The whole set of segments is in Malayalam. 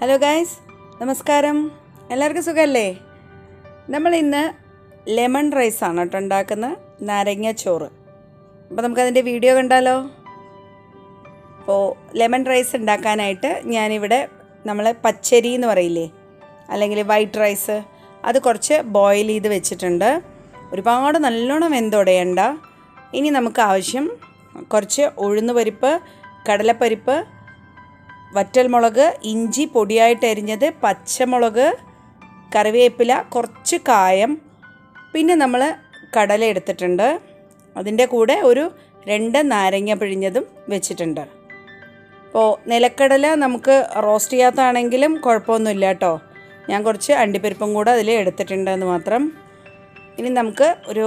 ഹലോ ഗായ്സ് നമസ്കാരം എല്ലാവർക്കും സുഖമല്ലേ നമ്മൾ ഇന്ന് ലെമൺ റൈസ് ആണ് കേട്ടോ ഉണ്ടാക്കുന്ന നാരങ്ങ ചോറ് അപ്പോൾ നമുക്കതിൻ്റെ വീഡിയോ കണ്ടാലോ അപ്പോൾ ലെമൺ റൈസ് ഉണ്ടാക്കാനായിട്ട് ഞാനിവിടെ നമ്മൾ പച്ചരി എന്ന് പറയില്ലേ അല്ലെങ്കിൽ വൈറ്റ് റൈസ് അത് കുറച്ച് ബോയിൽ ചെയ്ത് വെച്ചിട്ടുണ്ട് ഒരുപാട് നല്ലോണം വെന്തുടയണ്ട ഇനി നമുക്ക് ആവശ്യം കുറച്ച് ഉഴുന്ന് പരിപ്പ് കടലപ്പരിപ്പ് വറ്റൽമുളക് ഇഞ്ചി പൊടിയായിട്ട് അരിഞ്ഞത് പച്ചമുളക് കറിവേപ്പില കുറച്ച് കായം പിന്നെ നമ്മൾ കടല എടുത്തിട്ടുണ്ട് അതിൻ്റെ കൂടെ ഒരു രണ്ട് നാരങ്ങ പിഴിഞ്ഞതും വെച്ചിട്ടുണ്ട് അപ്പോൾ നിലക്കടല നമുക്ക് റോസ്റ്റ് ചെയ്യാത്തതാണെങ്കിലും കുഴപ്പമൊന്നുമില്ല കേട്ടോ ഞാൻ കുറച്ച് അണ്ടിപ്പരിപ്പും കൂടെ അതിൽ എടുത്തിട്ടുണ്ടെന്ന് മാത്രം ഇനി നമുക്ക് ഒരു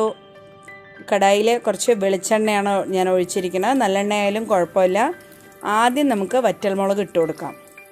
കടായിൽ കുറച്ച് വെളിച്ചെണ്ണയാണ് ഞാൻ ഒഴിച്ചിരിക്കുന്നത് നല്ലെണ്ണ ആയാലും കുഴപ്പമില്ല ആദ്യം നമുക്ക് വറ്റൽമുളക് ഇട്ട് കൊടുക്കാം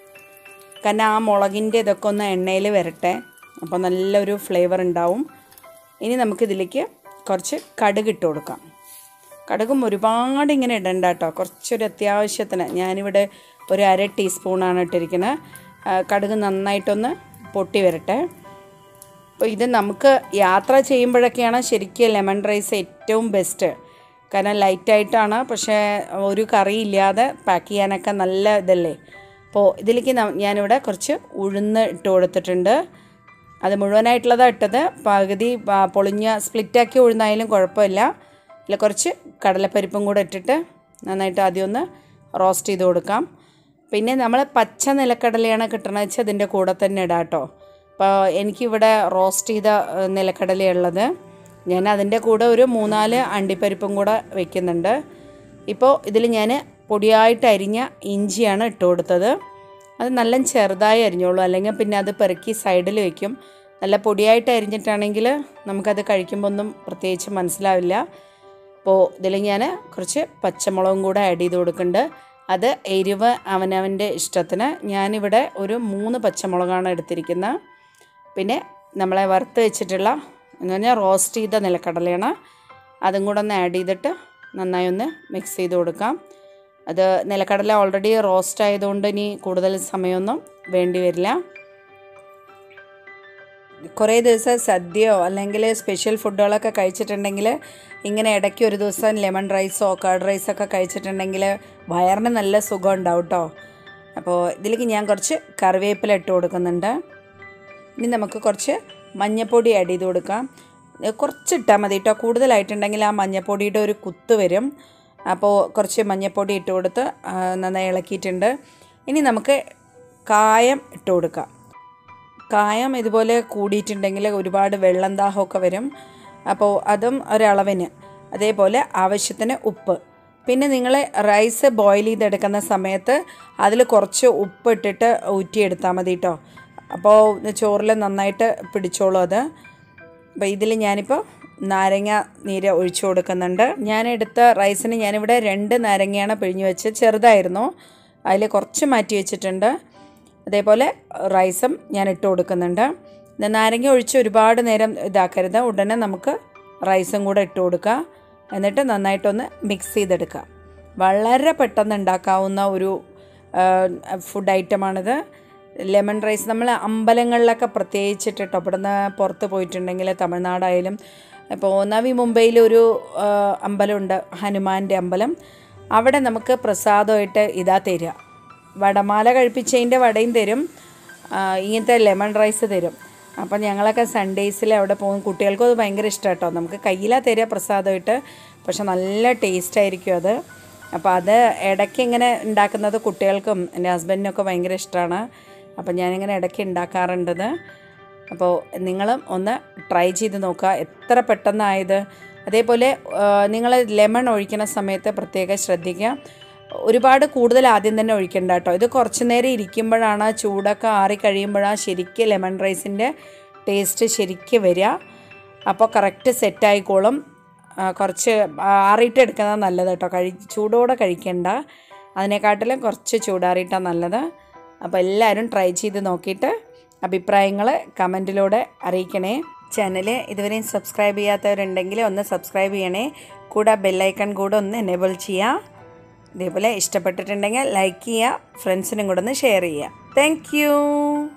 കാരണം ആ മുളകിൻ്റെ ഇതൊക്കെ ഒന്ന് എണ്ണയിൽ വരട്ടെ അപ്പോൾ നല്ലൊരു ഫ്ലേവർ ഉണ്ടാവും ഇനി നമുക്കിതിലേക്ക് കുറച്ച് കടുക് ഇട്ട് കൊടുക്കാം കടുകും ഒരുപാട് ഇങ്ങനെ ഇടണ്ട കേട്ടോ കുറച്ചൊരു അത്യാവശ്യത്തിന് ഞാനിവിടെ ഒരു അര ടീസ്പൂണാണ് ഇട്ടിരിക്കുന്നത് ആ, കടുക് നന്നായിട്ടൊന്ന് പൊട്ടി വരട്ടെ അപ്പോൾ ഇത് നമുക്ക് യാത്ര ചെയ്യുമ്പോഴൊക്കെയാണ് ശരിക്കും ലെമൺ റൈസ് ഏറ്റവും ബെസ്റ്റ് കാരണം ലൈറ്റായിട്ടാണ് പക്ഷേ ഒരു കറി ഇല്ലാതെ പാക്ക് ചെയ്യാനൊക്കെ നല്ല ഇതല്ലേ അപ്പോൾ ഇതിലേക്ക് ന- ഞാനിവിടെ കുറച്ച് ഉഴുന്ന് ഇട്ട് കൊടുത്തിട്ടുണ്ട് അത് മുഴുവനായിട്ടുള്ളതാണ് ഇട്ടത് പകുതി ആ, പൊളിഞ്ഞ സ്പ്ലിറ്റാക്കി ഉഴുന്നായാലും കുഴപ്പമില്ല ഇതിൽ കുറച്ച് കടലപ്പരിപ്പും കൂടെ ഇട്ടിട്ട് നന്നായിട്ട് ആദ്യം ഒന്ന് റോസ്റ്റ് ചെയ്ത് കൊടുക്കാം പിന്നെ നമ്മൾ പച്ച നിലക്കടലയാണ് കിട്ടണമെന്ന് വെച്ചാൽ അതിൻ്റെ കൂടെ തന്നെ ഇടാം കേട്ടോ അപ്പോൾ എനിക്കിവിടെ റോസ്റ്റ് ചെയ്ത ഏഹ്, നിലക്കടലയുള്ളത് ഞാൻ അതിൻ്റെ കൂടെ ഒരു മൂന്നാല് അണ്ടിപ്പരിപ്പും കൂടെ വെക്കുന്നുണ്ട് ഇപ്പോൾ ഇതിൽ ഞാൻ പൊടിയായിട്ട് അരിഞ്ഞ ഇഞ്ചിയാണ് ഇട്ട് കൊടുത്തത് അത് നല്ല ചെറുതായി അരിഞ്ഞോളൂ അല്ലെങ്കിൽ പിന്നെ അത് പെറുക്കി സൈഡിൽ വെക്കും നല്ല പൊടിയായിട്ട് അരിഞ്ഞിട്ടാണെങ്കിൽ നമുക്കത് കഴിക്കുമ്പോൾ ഒന്നും പ്രത്യേകിച്ച് മനസ്സിലാവില്ല അപ്പോൾ ഇതിൽ ഞാൻ കുറച്ച് പച്ചമുളകും കൂടെ ആഡ് ചെയ്ത് കൊടുക്കുന്നുണ്ട് അത് എരിവ് അവനവൻ്റെ ഇഷ്ടത്തിന് ഞാനിവിടെ ഒരു മൂന്ന് പച്ചമുളകാണ് എടുത്തിരിക്കുന്നത് പിന്നെ നമ്മളെ വറുത്ത് വെച്ചിട്ടുള്ള എന്ന് പറഞ്ഞാൽ റോസ്റ്റ് ചെയ്ത നിലക്കടലയാണ് അതും കൂടെ ഒന്ന് ആഡ് ചെയ്തിട്ട് നന്നായി ഒന്ന് മിക്സ് ചെയ്ത് കൊടുക്കാം അത് നിലക്കടല ഓൾറെഡി റോസ്റ്റ് ആയതുകൊണ്ട് ഇനി കൂടുതൽ സമയമൊന്നും വേണ്ടി വരില്ല കുറേ ദിവസം സദ്യയോ അല്ലെങ്കിൽ സ്പെഷ്യൽ ഫുഡുകളൊക്കെ കഴിച്ചിട്ടുണ്ടെങ്കിൽ ഇങ്ങനെ ഇടയ്ക്ക് ഒരു ദിവസം ലെമൺ റൈസോ കർഡ് റൈസൊക്കെ കഴിച്ചിട്ടുണ്ടെങ്കിൽ വയറിന് നല്ല സുഖം ഉണ്ടാവും കേട്ടോ അപ്പോൾ ഇതിലേക്ക് ഞാൻ കുറച്ച് കറിവേപ്പില ഇട്ട് കൊടുക്കുന്നുണ്ട് ഇനി നമുക്ക് കുറച്ച് മഞ്ഞൾപ്പൊടി ആഡ് ചെയ്ത് കൊടുക്കാം ഇത് കുറച്ച് ഇട്ടാൽ മതി കേട്ടോ കൂടുതലായിട്ടുണ്ടെങ്കിൽ ആ മഞ്ഞൾപ്പൊടിയുടെ ഒരു കുത്ത് വരും അപ്പോൾ കുറച്ച് മഞ്ഞൾപ്പൊടി ഇട്ട് കൊടുത്ത് ആ, നന്നായി ഇളക്കിയിട്ടുണ്ട് ഇനി നമുക്ക് കായം ഇട്ട് കൊടുക്കാം കായം ഇതുപോലെ കൂടിയിട്ടുണ്ടെങ്കിൽ ഒരുപാട് വെള്ളം ദാഹമൊക്കെ വരും അപ്പോൾ അതും ഒരളവിന് അതേപോലെ ആവശ്യത്തിന് ഉപ്പ് പിന്നെ നിങ്ങൾ റൈസ് ബോയിൽ ചെയ്തെടുക്കുന്ന സമയത്ത് അതിൽ കുറച്ച് ഉപ്പ് ഇട്ടിട്ട് ഊറ്റിയെടുത്താൽ മതി കേട്ടോ അപ്പോൾ ചോറിൽ നന്നായിട്ട് പിടിച്ചോളൂ അത് അപ്പോൾ ഇതിൽ ഞാനിപ്പോൾ നാരങ്ങ നീര് ഒഴിച്ചു കൊടുക്കുന്നുണ്ട് ഞാൻ എടുത്ത റൈസിന് ഞാനിവിടെ രണ്ട് നാരങ്ങയാണ് പിഴിഞ്ഞു വെച്ച് ചെറുതായിരുന്നു അതിൽ കുറച്ച് മാറ്റി വെച്ചിട്ടുണ്ട് അതേപോലെ റൈസും ഞാൻ ഇട്ട് കൊടുക്കുന്നുണ്ട് ഇത് നാരങ്ങ ഒഴിച്ച് ഒരുപാട് നേരം ഇതാക്കരുത് ഉടനെ നമുക്ക് റൈസും കൂടെ ഇട്ട് കൊടുക്കുക എന്നിട്ട് നന്നായിട്ടൊന്ന് മിക്സ് ചെയ്തെടുക്കുക വളരെ പെട്ടെന്ന് ഉണ്ടാക്കാവുന്ന ഒരു ഫുഡ് ഐറ്റമാണിത് ലെമൺ റൈസ് നമ്മൾ അമ്പലങ്ങളിലൊക്കെ പ്രത്യേകിച്ചിട്ട് കേട്ടോ ഇവിടുന്ന് പുറത്ത് പോയിട്ടുണ്ടെങ്കിൽ തമിഴ്നാടായാലും ഇപ്പോൾ നവി മുംബൈയിൽ ഒരു ആ, അമ്പലമുണ്ട് ഹനുമാൻ്റെ അമ്പലം അവിടെ നമുക്ക് പ്രസാദമായിട്ട് ഇതാ തരിക വടമാല കഴിപ്പിച്ചതിൻ്റെ വടയും തരും ആ, ഇങ്ങനത്തെ ലെമൺ റൈസ് തരും അപ്പം ഞങ്ങളൊക്കെ സൺഡേയ്സിൽ അവിടെ പോകും കുട്ടികൾക്കും അത് ഭയങ്കര ഇഷ്ടം കേട്ടോ നമുക്ക് കയ്യിലാ തരിക പ്രസാദമായിട്ട് പക്ഷെ നല്ല ടേസ്റ്റ് ആയിരിക്കും അത് അപ്പോൾ അത് ഇടയ്ക്ക് ഇങ്ങനെ ഉണ്ടാക്കുന്നത് കുട്ടികൾക്കും എൻ്റെ ഹസ്ബൻഡിനൊക്കെ ഭയങ്കര ഇഷ്ടമാണ് അപ്പോൾ ഞാനിങ്ങനെ ഇടയ്ക്ക് ഉണ്ടാക്കാറുണ്ടത് അപ്പോൾ നിങ്ങളും ഒന്ന് ട്രൈ ചെയ്ത് നോക്കുക എത്ര പെട്ടെന്നായത് അതേപോലെ നിങ്ങൾ ലെമൺ ഒഴിക്കുന്ന സമയത്ത് പ്രത്യേകം ശ്രദ്ധിക്കുക ഒരുപാട് കൂടുതൽ ആദ്യം തന്നെ ഒഴിക്കണ്ട കേട്ടോ ഇത് കുറച്ച് നേരം ഇരിക്കുമ്പോഴാണ് ചൂടൊക്കെ ആറി കഴിയുമ്പോഴാണ് ശരിക്കും ലെമൺ റൈസിൻ്റെ ടേസ്റ്റ് ശരിക്കും വരിക അപ്പോൾ കറക്റ്റ് സെറ്റായിക്കോളും ആ, കുറച്ച് ആറിയിട്ട് എടുക്കുന്നത് നല്ലത് കേട്ടോ കഴി ചൂടോടെ കഴിക്കണ്ട അതിനെക്കാട്ടിലും കുറച്ച് ചൂടാറിയിട്ടാണ് നല്ലത് അപ്പോൾ എല്ലാവരും ട്രൈ ചെയ്ത് നോക്കിയിട്ട് അഭിപ്രായങ്ങൾ കമൻറ്റിലൂടെ അറിയിക്കണേ ചാനൽ ഇതുവരെയും സബ്സ്ക്രൈബ് ചെയ്യാത്തവരുണ്ടെങ്കിൽ ഒന്ന് സബ്സ്ക്രൈബ് ചെയ്യണേ കൂടെ ബെല്ലൈക്കൺ കൂടെ ഒന്ന് എനേബിൾ ചെയ്യുക ഇതേപോലെ ഇഷ്ടപ്പെട്ടിട്ടുണ്ടെങ്കിൽ ലൈക്ക് ചെയ്യുക ഫ്രണ്ട്സിനും കൂടെ ഒന്ന് ഷെയർ ചെയ്യുക താങ്ക് യു